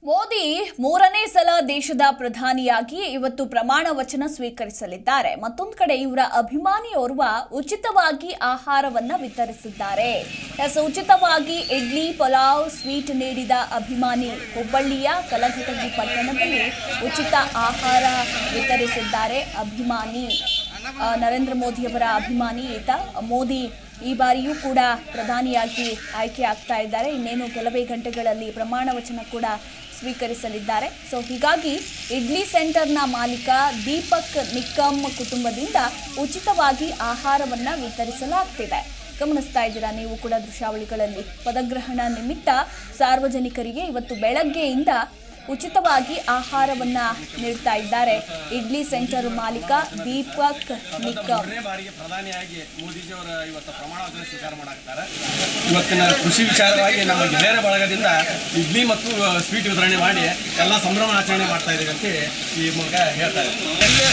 ಮೋದಿ ಮೂರನೇ ಸಲ ದೇಶದ ಪ್ರಧಾನಿಯಾಗಿ ಇವತ್ತು ಪ್ರಮಾಣ ವಚನ ಸ್ವೀಕರಿಸಲಿದ್ದಾರೆ ಮತ್ತೊಂದು ಕಡೆ ಇವರ ಅಭಿಮಾನಿಯೋರ್ವ ಉಚಿತವಾಗಿ ಆಹಾರವನ್ನ ವಿತರಿಸಿದ್ದಾರೆ ಎಸ್ ಉಚಿತವಾಗಿ ಇಡ್ಲಿ ಪಲಾವ್ ಸ್ವೀಟ್ ನೀಡಿದ ಅಭಿಮಾನಿ ಹುಬ್ಬಳ್ಳಿಯ ಕಲಘಟಗಿ ಪಟ್ಟಣದಲ್ಲಿ ಉಚಿತ ಆಹಾರ ವಿತರಿಸಿದ್ದಾರೆ ಅಭಿಮಾನಿ ಆ, ನರೇಂದ್ರ ಮೋದಿಯವರ ಅಭಿಮಾನಿ ಈತ ಮೋದಿ ಈ ಬಾರಿಯೂ ಕೂಡ ಪ್ರಧಾನಿಯಾಗಿ ಆಯ್ಕೆ ಆಗ್ತಾ ಇದ್ದಾರೆ ಇನ್ನೇನು ಕೆಲವೇ ಗಂಟೆಗಳಲ್ಲಿ ಪ್ರಮಾಣ ವಚನ ಕೂಡ ಸ್ವೀಕರಿಸಲಿದ್ದಾರೆ ಸೊ ಹೀಗಾಗಿ ಇಡ್ಲಿ ಸೆಂಟರ್ನ ಮಾಲೀಕ ದೀಪಕ್ ನಿಕ್ಕಮ್ ಕುಟುಂಬದಿಂದ ಉಚಿತವಾಗಿ ಆಹಾರವನ್ನ ವಿತರಿಸಲಾಗ್ತಿದೆ ಗಮನಿಸ್ತಾ ಇದ್ದೀರಾ ನೀವು ಕೂಡ ದೃಶ್ಯಾವಳಿಗಳಲ್ಲಿ ಪದಗ್ರಹಣ ನಿಮಿತ್ತ ಸಾರ್ವಜನಿಕರಿಗೆ ಇವತ್ತು ಬೆಳಗ್ಗೆಯಿಂದ ಉಚಿತವಾಗಿ ಆಹಾರವನ್ನ ನೀಡ್ತಾ ಇದ್ದಾರೆ ಇಡ್ಲಿ ಸೆಂಟರ್ ಮಾಲೀಕ ದೀಪಕ್ ನಿಕ್ಕಮ್ ಮೂರನೇ ಬಾರಿಗೆ ಪ್ರಧಾನಿಯಾಗಿ ಮೋದಿಜಿಯವರ ಇವತ್ತು ಪ್ರಮಾಣ ವಚನ ಸ್ವೀಕಾರ ಮಾಡಾಕ್ತಾರೆ ಇವತ್ತಿನ ಕೃಷಿ ವಿಚಾರವಾಗಿ ನಮ್ಮ ಗೆಳೆಯರ ಬಳಗದಿಂದ ಇಡ್ಲಿ ಮತ್ತು ಸ್ವೀಟ್ ವಿತರಣೆ ಮಾಡಿ ಎಲ್ಲ ಸಂಭ್ರಮ ಆಚರಣೆ ಮಾಡ್ತಾ ಇದ್ದೀವಿ ಅಂತ ಈ ಮೂಲಕ ಹೇಳ್ತಾ ಇದ್ದಾರೆ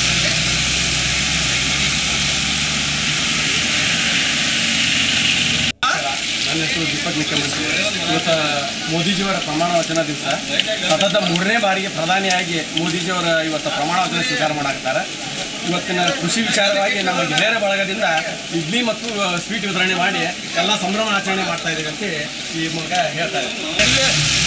ನನ್ನ ಹೆಸರು ದೀಪಕ್ ನಿಕ್ಕಮ್ ಅಂತ. ಇವತ್ತು ಮೋದಿಜಿಯವರ ಪ್ರಮಾಣ ವಚನ ದಿವಸ ಸತತ ಮೂರನೇ ಬಾರಿಗೆ ಪ್ರಧಾನಿಯಾಗಿ ಮೋದಿಜಿಯವರ ಇವತ್ತು ಪ್ರಮಾಣ ವಚನ ಸ್ವೀಕಾರ ಮಾಡಾಕ್ತಾರೆ ಇವತ್ತಿನ ಕೃಷಿ ವಿಚಾರವಾಗಿ ನಮ್ಮ ಗೆಳೆಯರ ಬಳಗದಿಂದ ಇಡ್ಲಿ ಮತ್ತು ಸ್ವೀಟ್ ವಿತರಣೆ ಮಾಡಿ ಎಲ್ಲ ಸಂಭ್ರಮ ಆಚರಣೆ ಮಾಡ್ತಾ ಇದ್ದೀವಿ ಅಂತ ಈ ಮೂಲಕ ಹೇಳ್ತಾ ಇದ್ದಾರೆ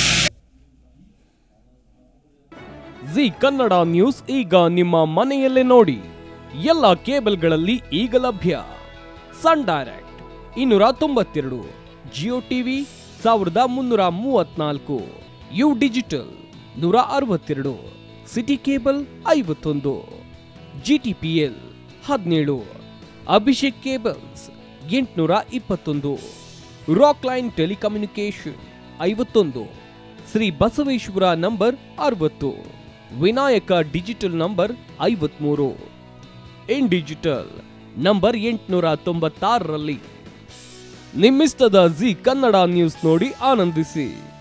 ಜಿ ಕನ್ನಡ ನ್ಯೂಸ್ ಈಗ ನಿಮ್ಮ ಮನೆಯಲ್ಲೇ ನೋಡಿ ಎಲ್ಲ ಕೇಬಲ್ಗಳಲ್ಲಿ ಈಗ ಲಭ್ಯ ಸನ್ ಡೈರೆಕ್ಟ್ ಇನ್ನೂರ ತೊಂಬತ್ತೆರಡು ಜಿಯೋ ಟಿವಿ ಸಾವಿರದ ಮುನ್ನೂರ ಮೂವತ್ನಾಲ್ಕು ಯು ಡಿಜಿಟಲ್ ನೂರ ಅರವತ್ತೆರಡು ಸಿಟಿ ಕೇಬಲ್ ಐವತ್ತೊಂದು ಜಿ ಟಿ ಪಿ ಎಲ್ ಹದಿನೇಳು ಅಭಿಷೇಕ್ ಕೇಬಲ್ಸ್ ಎಂಟುನೂರ ಇಪ್ಪತ್ತೊಂದು ರಾಕ್ ಲೈನ್ ಟೆಲಿಕಮ್ಯುನಿಕೇಶನ್ ಐವತ್ತೊಂದು ಶ್ರೀ ಬಸವೇಶ್ವರ ನಂಬರ್ ಅರವತ್ತು ವಿನಾಯಕ ಡಿಜಿಟಲ್ ನಂಬರ್ ಐವತ್ಮೂರು ಇನ್ ಡಿಜಿಟಲ್ ನಂಬರ್ ಎಂಟುನೂರ ತೊಂಬತ್ತಾರರಲ್ಲಿ ನಿಮ್ಮಿಸ್ತದ ಜಿ ಕನ್ನಡ ನ್ಯೂಸ್ ನೋಡಿ ಆನಂದಿಸಿ